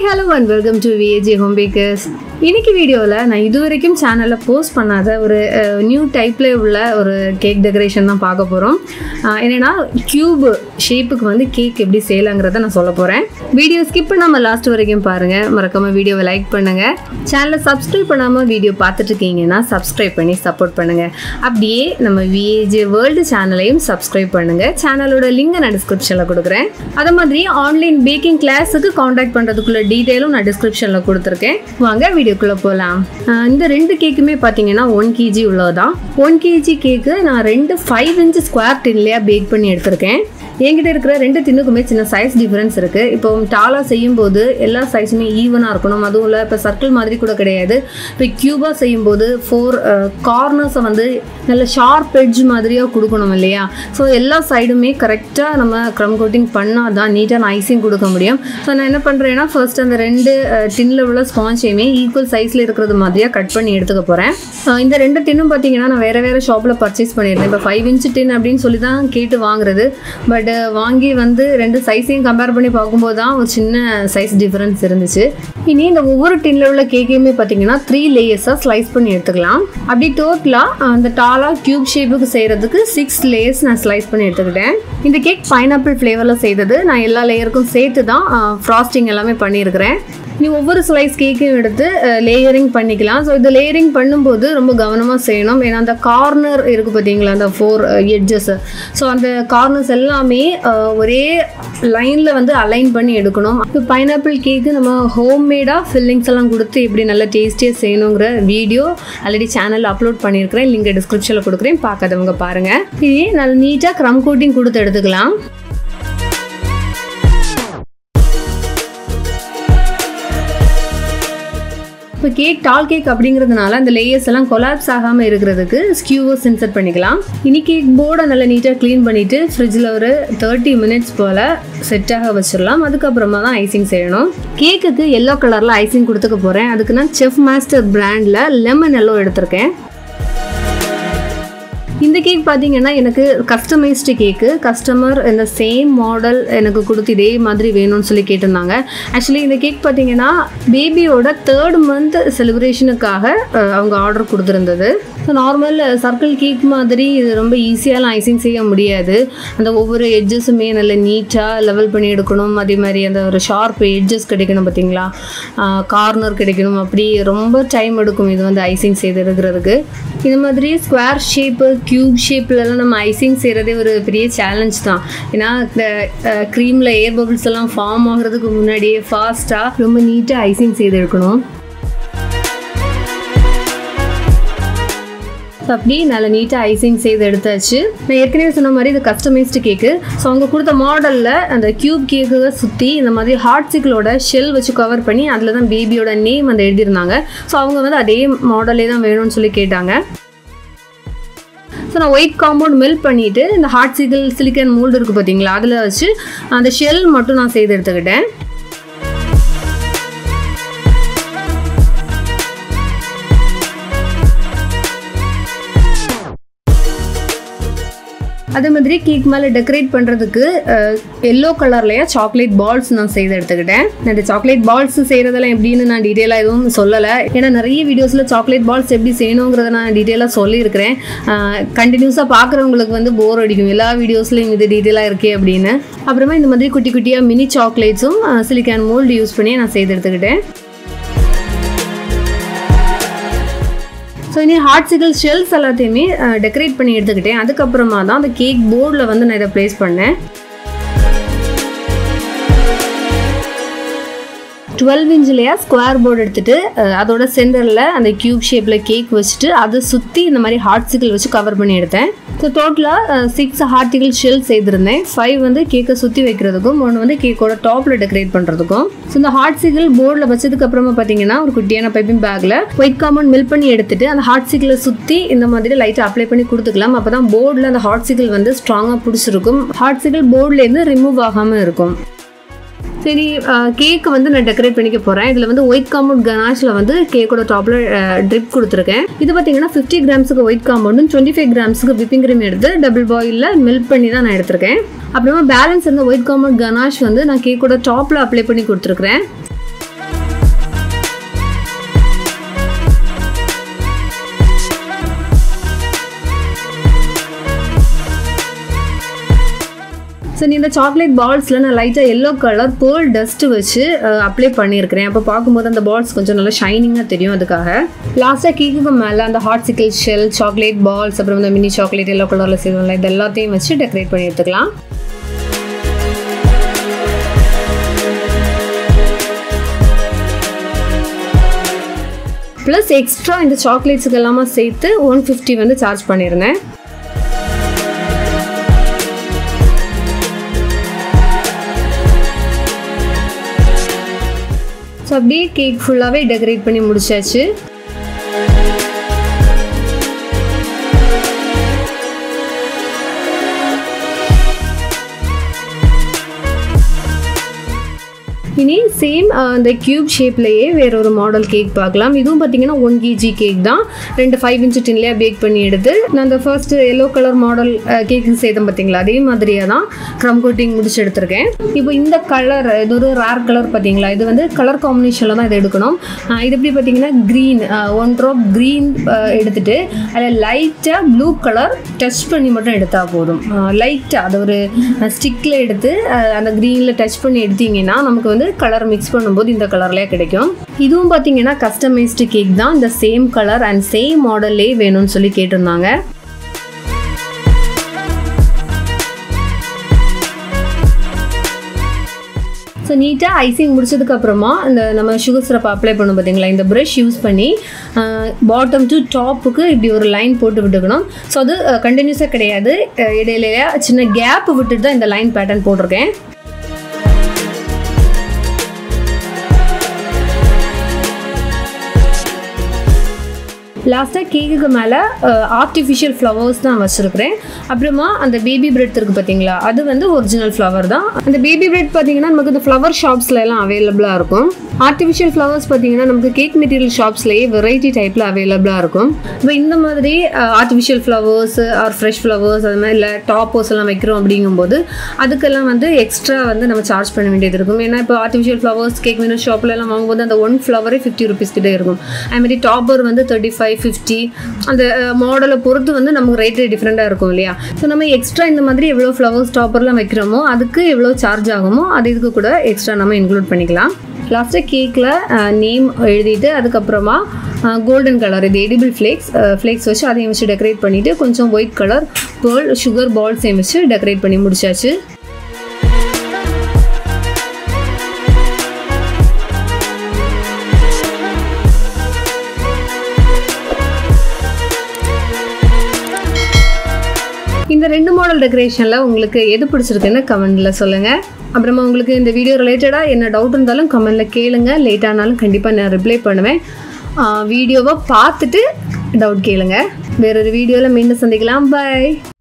hello and welcome to VAG home packers இன்னைக்கு வீடியோவில் நான் இது வரைக்கும் சேனலில் போஸ்ட் பண்ணாத ஒரு நியூ டைப்பில் உள்ள ஒரு கேக் டெக்கரேஷன் தான் பார்க்க போகிறோம் என்னென்னா க்யூப் ஷேப்புக்கு வந்து கேக் எப்படி செய்யலாங்கிறத நான் சொல்ல போகிறேன் வீடியோ ஸ்கிப் பண்ணாமல் லாஸ்ட் வரைக்கும் பாருங்கள் மறக்காமல் வீடியோவை லைக் பண்ணுங்கள் சேனலை சப்ஸ்கிரைப் பண்ணாமல் வீடியோ பார்த்துட்டு இருக்கீங்கன்னா சப்ஸ்கிரைப் பண்ணி சப்போர்ட் பண்ணுங்கள் அப்படியே நம்ம விஏஜி வேர்ல்டு சேனலையும் சப்ஸ்கிரைப் பண்ணுங்கள் சேனலோட லிங்கை நான் டிஸ்கிரிப்ஷனில் கொடுக்குறேன் அதே மாதிரி ஆன்லைன் பேக்கிங் கிளாஸுக்கு காண்டாக்ட் பண்ணுறதுக்குள்ள டீட்டெயிலும் நான் டிஸ்கிரிப்ஷனில் கொடுத்துருக்கேன் வாங்க வீடியோக்குள்ளே போகலாம் இந்த ரெண்டு கேக்குமே பார்த்தீங்கன்னா ஒன் கேஜி உள்ளதுதான் ஒன் கேஜி கேக்கு நான் ரெண்டு ஃபைவ் இன்ச் ஸ்கொயர் டின்லேயே பேக் பண்ணி எடுத்திருக்கேன் என்கிட்ட இருக்கிற ரெண்டு தின்னுக்குமே சின்ன சைஸ் டிஃப்ரென்ஸ் இருக்குது இப்போ டாலா செய்யும்போது எல்லா சைஸுமே ஈவனாக இருக்கணும் அதுவும் இல்லை இப்போ சர்க்கிள் மாதிரி கூட கிடையாது இப்போ க்யூபாக செய்யும்போது ஃபோர் கார்னர்ஸை வந்து நல்ல ஷார்ப் எட்ஜ் மாதிரியாக கொடுக்கணும் இல்லையா ஸோ எல்லா சைடுமே கரெக்டாக நம்ம க்ரம் கோட்டிங் பண்ணால் தான் நீட்டாக நான் ஐசிங் கொடுக்க முடியும் ஸோ நான் என்ன பண்ணுறேன்னா ஃபர்ஸ்ட் அந்த ரெண்டு டின்னில் உள்ள ஸ்பாஞ்சையுமே ஈக்குவல் சைஸில் இருக்கிறது மாதிரியாக கட் பண்ணி எடுத்துக்க போகிறேன் இந்த ரெண்டு டின்னும் பார்த்தீங்கன்னா நான் வேறு வேறு ஷாப்பில் பர்ச்சேஸ் பண்ணியிருந்தேன் இப்போ ஃபைவ் இன்ச் டின் அப்படின்னு சொல்லி தான் கேட்டு வாங்குறது பட் வாங்கி வந்து ரெண்டு சைஸையும் கம்பேர் பண்ணி பார்க்கும்போது தான் ஒரு சின்ன சைஸ் டிஃப்ரென்ஸ் இருந்துச்சு இனி இந்த ஒவ்வொரு டின்ல உள்ள கேக்கையுமே பார்த்தீங்கன்னா த்ரீ லேயர்ஸாக ஸ்லைஸ் பண்ணி எடுத்துக்கலாம் அப்படி டோட்டலாக அந்த டாலாக க்யூப் ஷேப்புக்கு செய்கிறதுக்கு சிக்ஸ் லேயர்ஸ் நான் ஸ்லைஸ் பண்ணி எடுத்துக்கிட்டேன் இந்த கேக் பைனாப்பிள் ஃப்ளேவரில் செய்தது நான் எல்லா லேயருக்கும் சேர்த்து தான் ஃப்ராஸ்டிங் எல்லாமே பண்ணியிருக்கிறேன் நீ ஒவ்வொரு ஸ்லைஸ் கேக்கையும் எடுத்து லேயரிங் பண்ணிக்கலாம் ஸோ இது லேயரிங் பண்ணும்போது ரொம்ப கவனமாக செய்யணும் ஏன்னா அந்த கார்னர் இருக்குது பார்த்தீங்களா அந்த ஃபோர் எட்ஜஸ் ஸோ அந்த கார்னர்ஸ் எல்லாமே ஒரே லைனில் வந்து அலைன் பண்ணி எடுக்கணும் இப்போ பைனாப்பிள் கேக்கு நம்ம ஹோம்மேடாக ஃபில்லிங்ஸ் எல்லாம் கொடுத்து எப்படி நல்லா டேஸ்டியாக செய்யணுங்கிற வீடியோ ஆல்ரெடி சேனலில் அப்லோட் பண்ணியிருக்கிறேன் லிங்க் டிஸ்கிரிப்ஷனில் கொடுக்குறேன் பார்க்காதவங்க பாருங்கள் இதே நல்லா நீட்டாக க்ரம் கோட்டிங் கொடுத்து எடுத்துக்கலாம் இப்போ கேக் டால் கேக் அப்படிங்கிறதுனால அந்த லேயர்ஸ் எல்லாம் கொலாப்ஸ் ஆகாமல் இருக்கிறதுக்கு ஸ்கியூவர்ஸ் இன்சர்ட் பண்ணிக்கலாம் இனி கேக் போர்டை நல்லா நீட்டாக க்ளீன் பண்ணிவிட்டு ஃப்ரிட்ஜில் ஒரு தேர்ட்டி மினிட்ஸ் போல் செட்டாக வச்சிடலாம் அதுக்கப்புறமா தான் ஐசிங் செய்யணும் கேக்குக்கு எல்லோ கலரில் ஐசிங் கொடுத்துக்க போகிறேன் அதுக்கு நான் செஃப் மாஸ்டர் பிராண்டில் லெமன் எல்லோ எடுத்திருக்கேன் இந்த கேக் பார்த்தீங்கன்னா எனக்கு கஸ்டமைஸ்டு கேக்கு கஸ்டமர் இந்த சேம் மாடல் எனக்கு கொடுத்து இதே மாதிரி வேணும்னு சொல்லி கேட்டிருந்தாங்க ஆக்சுவலி இந்த கேக் பார்த்தீங்கன்னா பேபியோட தேர்ட் மந்த் செலிப்ரேஷனுக்காக அவங்க ஆர்டர் கொடுத்துருந்தது ஸோ நார்மல் சர்க்கிள் கேக் மாதிரி இது ரொம்ப ஈஸியாலாம் ஐசிங் செய்ய முடியாது அந்த ஒவ்வொரு எட்ஜஸுமே நல்ல நீட்டாக லெவல் பண்ணி எடுக்கணும் அதே மாதிரி அந்த ஒரு ஷார்ப் எட்ஜஸ் கிடைக்கணும் பார்த்தீங்களா கார்னர் கிடைக்கணும் அப்படி ரொம்ப டைம் எடுக்கும் இது வந்து ஐசிங் செய்து எடுக்கிறதுக்கு இந்த மாதிரி ஸ்கொயர் ஷேப்பு க்யூப் ஷேப்லலாம் நம்ம ஐசிங் செய்கிறதே ஒரு பெரிய சேலஞ்ச் தான் ஏன்னா இந்த க்ரீமில் ஏர் பபிள்ஸ் எல்லாம் ஃபார்ம் ஆகிறதுக்கு முன்னாடியே ஃபாஸ்ட்டாக ரொம்ப நீட்டாக ஐசிங் செய்து எடுக்கணும் ஸோ அப்படி நல்லா நீட்டாக ஐசிங் செய்து எடுத்தாச்சு நான் ஏற்கனவே சொன்ன மாதிரி இது கஸ்டமைஸ்டு கேக்கு ஸோ அவங்க கொடுத்த மாடலில் அந்த க்யூப் கேக்கு சுற்றி இந்த மாதிரி ஹார்ட் சிக்கிளோட ஷெல் வச்சு கவர் பண்ணி அதில் தான் பேபியோட நேம் வந்து எழுதியிருந்தாங்க ஸோ அவங்க வந்து அதே மாடலே தான் வேணும்னு சொல்லி கேட்டாங்க ஸோ நான் ஒயிட் காம்பவுண்ட் மெல்ட் பண்ணிவிட்டு இந்த ஹார்ட் சிக்கிள் சிலிக்கன் மோல்டு இருக்குது பார்த்தீங்களா அதில் வச்சு அந்த ஷெல் மட்டும் நான் செய்து எடுத்துக்கிட்டேன் அதே மாதிரி கேக் மேலே டெக்கரேட் பண்ணுறதுக்கு எல்லோ கலர்லையா சாக்லேட் பால்ஸ் நான் செய்து எடுத்துக்கிட்டேன் இந்த சாக்லேட் பால்ஸ் செய்கிறதெல்லாம் எப்படின்னு நான் டீட்டெயிலாக எதுவும் சொல்லலை ஏன்னா நிறைய வீடியோஸில் சாக்லேட் பால்ஸ் எப்படி செய்யணுங்கிறத நான் டீட்டெயிலாக சொல்லியிருக்கிறேன் கண்டினியூஸாக பார்க்குறவங்களுக்கு வந்து போர் அடிக்கும் எல்லா வீடியோஸ்லையும் இது டீட்டெயிலாக இருக்கே அப்படின்னு அப்புறமா இந்த மாதிரி குட்டி குட்டியாக மினி சாக்லேட்ஸும் சிலிக்கான் மோல்டு யூஸ் பண்ணி நான் செய்து எடுத்துக்கிட்டேன் ஸோ இனி ஹார்ட் சிக்கிள் ஷெல்ஸ் எல்லாத்தையுமே டெக்கரேட் பண்ணி எடுத்துக்கிட்டேன் அதுக்கப்புறமா தான் அந்த கேக் போர்டில் வந்து நான் இதை ப்ளேஸ் பண்ணேன் டுவெல் இன்ச்லையா ஸ்கொயர் போர்டு எடுத்துகிட்டு அதோட சென்டரில் அந்த க்யூப் ஷேப்பில் கேக் வச்சுட்டு அதை சுற்றி இந்த மாதிரி ஹார்ட் சிக்கிள் வச்சு கவர் பண்ணி எடுத்தேன் ஸோ டோட்டலாக சிக்ஸ் ஹார்டிகல் ஷெல் செய்திருந்தேன் ஃபைவ் வந்து கேக்கை சுற்றி வைக்கிறதுக்கும் ஒன்று வந்து கேக்கோட டாப்பில் டெக்கரேட் பண்ணுறதுக்கும் ஸோ இந்த ஹார்ட் சிக்கிள் போர்டில் வச்சதுக்கு அப்புறமா பார்த்தீங்கன்னா ஒரு குட்டியான பைப்பிங் பேக்கில் ஒயிட் காமன் மில் பண்ணி எடுத்துட்டு அந்த ஹார்ட் சிக்கிளை சுற்றி இந்த மாதிரி லைட்டாக அப்ளை பண்ணி கொடுத்துக்கலாம் அப்போ தான் போர்டில் அந்த ஹார்ட் சிக்கிள் வந்து ஸ்ட்ராங்காக பிடிச்சிருக்கும் ஹார்ட் சிக்கிள் போர்ட்லேருந்து ரிமூவ் ஆகாமல் இருக்கும் சரி கேக்கு வந்து நான் டெக்கரேட் பண்ணிக்க போகிறேன் இதில் வந்து ஒயிட் காம்பவுண்ட் கனாஷில் வந்து கேக்கோட டாப்பில் ட்ரிப் கொடுத்துருக்கேன் இது பார்த்தீங்கன்னா ஃபிஃப்டி கிராம்ஸுக்கு ஒயிட் காம்பவுண்டும் டுவெண்ட்டி ஃபைவ் கிராம்ஸுக்கு விப்பிங் க்ரீம் எடுத்து டபுள் பாயிலில் மில்க் பண்ணி தான் நான் எடுத்திருக்கேன் அப்புறமா பேலன்ஸ் இருந்த ஒயிட் காம்பவுண்ட் கனாஷ் வந்து நான் கேக்கோட டாப்பில் அப்ளை பண்ணி கொடுத்துருக்குறேன் ஸோ இந்த சாக்லேட் பால்ஸில் நான் லைட்டாக எல்லோ கலர் பேர்ல் டஸ்ட்டு வச்சு அப்ளை பண்ணியிருக்கிறேன் அப்போ பார்க்கும்போது அந்த பால்ஸ் கொஞ்சம் நல்லா ஷைனிங்காக தெரியும் அதுக்காக லாஸ்ட்டாக கேக்குக்கு மேலே அந்த ஹாட் சிக்கல் ஷெல் சாக்லேட் பால்ஸ் அப்புறம் இந்த மினி சாக்லேட் எல்லோ கலரில் செய்வோம்ல இது எல்லாத்தையும் வச்சு டெக்கரேட் பண்ணி எடுத்துக்கலாம் ப்ளஸ் எக்ஸ்ட்ரா இந்த சாக்லேட்ஸுக்கு எல்லாமே சேர்த்து ஒன் ஃபிஃப்டி வந்து சார்ஜ் பண்ணியிருந்தேன் ஸோ அப்படியே கேக் ஃபுல்லாகவே டெக்கரேட் பண்ணி முடிச்சாச்சு இனி சேம் அந்த க்யூப் ஷேப்லேயே வேற ஒரு மாடல் கேக் பார்க்கலாம் இதுவும் பார்த்தீங்கன்னா ஒன் கேஜி கேக் தான் ரெண்டு ஃபைவ் இன்ச் டின்லேயே பேக் பண்ணி எடுத்து நான் அந்த first yellow colour model cake செய்தேன் பார்த்தீங்களா அதே மாதிரியே தான் க்ரம் கோட்டிங் முடிச்சு எடுத்திருக்கேன் இப்போ இந்த கலர் இது ஒரு ரேர் கலர் பார்த்தீங்களா இது வந்து கலர் காம்பினேஷனில் தான் இதை எடுக்கணும் அஹ் இது எப்படி பார்த்தீங்கன்னா க்ரீன் ஒன் ட்ராப் க்ரீன் எடுத்துட்டு அதில் லைட்டாக ப்ளூ கலர் டச் பண்ணி மட்டும் எடுத்தால் போதும் லைட்டாக அது ஒரு ஸ்டிக்கில் எடுத்து அஹ் அந்த க்ரீனில் டச் பண்ணி எடுத்தீங்கன்னா நமக்கு வந்து கலர் மிக்ஸ் பண்ணும்போது இந்த கலர்லேயே கிடைக்கும் இதுவும் பார்த்தீங்கன்னா கஸ்டமைஸ்டு கேக் தான் இந்த சேம் கலர் அண்ட் சேம் மாடல்லே வேணும்னு சொல்லி கேட்டிருந்தாங்க ஸோ நீட்டாக ஐசிங் முடிச்சதுக்கப்புறமா இந்த நம்ம சுகர் சிரப் அப்ளை பண்ணும் பார்த்தீங்களா இந்த ப்ரஷ் யூஸ் பண்ணி பாட்டம் டு டாப்புக்கு இப்படி ஒரு லைன் போட்டு விட்டுக்கணும் ஸோ அது கண்டினியூஸாக கிடையாது அஹ் இடையில சின்ன கேப் விட்டுட்டு தான் இந்த லைன் பேட்டர்ன் போட்டிருக்கேன் லாஸ்ட்டாக கேக்குக்கு மேலே ஆர்டிஃபிஷியல் ஃப்ளவர்ஸ் தான் வச்சுருக்கிறேன் அப்புறமா அந்த பேபி பிரெட் இருக்குது பார்த்தீங்களா அது வந்து ஒரிஜினல் ஃப்ளவர் தான் அந்த பேபி பிரெட் பார்த்தீங்கன்னா நமக்கு இந்த ஃப்ளவர் ஷாப்ஸில் எல்லாம் அவைலபிளாக இருக்கும் ஆர்டிஃபிஷியல் ஃப்ளவர்ஸ் பார்த்தீங்கன்னா நமக்கு கேக் மெட்டீரியல் ஷாப்ஸ்லேயே வெரைட்டி டைப்பில் அவைலபிளாக இருக்கும் இப்போ இந்த மாதிரி artificial flowers or fresh flowers அது மாதிரி இல்லை டாப்பர்ஸ் எல்லாம் வைக்கிறோம் அப்படிங்கும்போது அதுக்கெல்லாம் வந்து எக்ஸ்ட்ரா வந்து நம்ம சார்ஜ் பண்ண வேண்டியது இருக்கும் ஏன்னா இப்போ ஆர்டிஃபிஷியல் ஃப்ளவர்ஸ் கேக் மீனஸ் ஷாப்பில் எல்லாம் வாங்கும்போது அந்த ஒன் ஃப்ளவரே ஃபிஃப்டி ருபீஸ் கிட்டே இருக்கும் அது மாதிரி டாப்பர் வந்து தேர்ட்டி ஃபைவ் ஃபிஃப்டி அந்த மாடலை பொறுத்து வந்து நமக்கு ரேட்டு டிஃப்ரெண்ட்டாக இருக்கும் இல்லையா ஸோ நம்ம எக்ஸ்ட்ரா இந்த மாதிரி எவ்வளோ ஃப்ளவர்ஸ் டாப்பர்லாம் வைக்கிறோமோ அதுக்கு எவ்வளோ சார்ஜ் ஆகுமோ அது இதுக்கு கூட எக்ஸ்ட்ரா நம்ம இன்க்ளூட் பண்ணிக்கலாம் லாஸ்ட்டாக கேக்கில் நேம் எழுதிட்டு அதுக்கப்புறமா கோல்டன் கலர் இது எடிபிள் ஃப்ளேக்ஸ் ஃப்ளேக்ஸ் வச்சு அதையும் வச்சு டெக்கரேட் பண்ணிவிட்டு கொஞ்சம் ஒயிட் கலர் பேர்ல் சுகர் பால்ஸையும் வச்சு டெக்கரேட் பண்ணி முடிச்சாச்சு இந்த ரெண்டு மாடல் டெக்கரேஷனில் உங்களுக்கு எது பிடிச்சிருக்குன்னு கமெண்டில் சொல்லுங்கள் அப்புறமா உங்களுக்கு இந்த வீடியோ ரிலேட்டடாக என்ன டவுட் இருந்தாலும் கமெண்டில் கேளுங்க லேட் ஆனாலும் கண்டிப்பாக நான் ரிப்ளை பண்ணுவேன் வீடியோவை பார்த்துட்டு டவுட் கேளுங்க வேறொரு வீடியோவில் மீண்டும் சந்திக்கலாம் பாய்